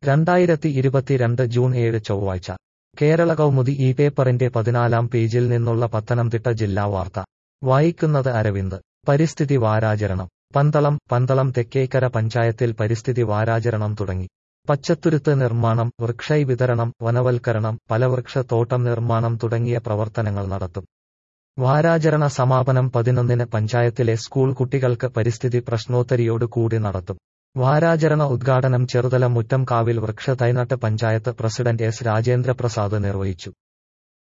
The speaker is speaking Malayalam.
രണ്ടായിരത്തി ഇരുപത്തിരണ്ട് ജൂൺ ഏഴ് ചൊവ്വാഴ്ച കേരള കൗമുദി ഈ പേപ്പറിന്റെ പതിനാലാം പേജിൽ നിന്നുള്ള പത്തനംതിട്ട ജില്ലാ വാർത്ത വായിക്കുന്നത് അരവിന്ദ് പരിസ്ഥിതി വാരാചരണം പന്തളം പന്തളം തെക്കേക്കര പഞ്ചായത്തിൽ പരിസ്ഥിതി വാരാചരണം തുടങ്ങി പച്ചത്തുരുത്ത് നിർമ്മാണം വൃക്ഷൈ വിതരണം വനവൽക്കരണം ഫലവൃക്ഷ തോട്ടം നിർമ്മാണം തുടങ്ങിയ പ്രവർത്തനങ്ങൾ നടത്തും വാരാചരണ സമാപനം പതിനൊന്നിന് പഞ്ചായത്തിലെ സ്കൂൾ കുട്ടികൾക്ക് പരിസ്ഥിതി പ്രശ്നോത്തരിയോട് കൂടി നടത്തും വാരാചരണ ഉദ്ഘാടനം ചെറുതല മുറ്റം കാവിൽ വൃക്ഷ തൈനട്ട് പഞ്ചായത്ത് പ്രസിഡന്റ് എസ് രാജേന്ദ്രപ്രസാദ് നിർവഹിച്ചു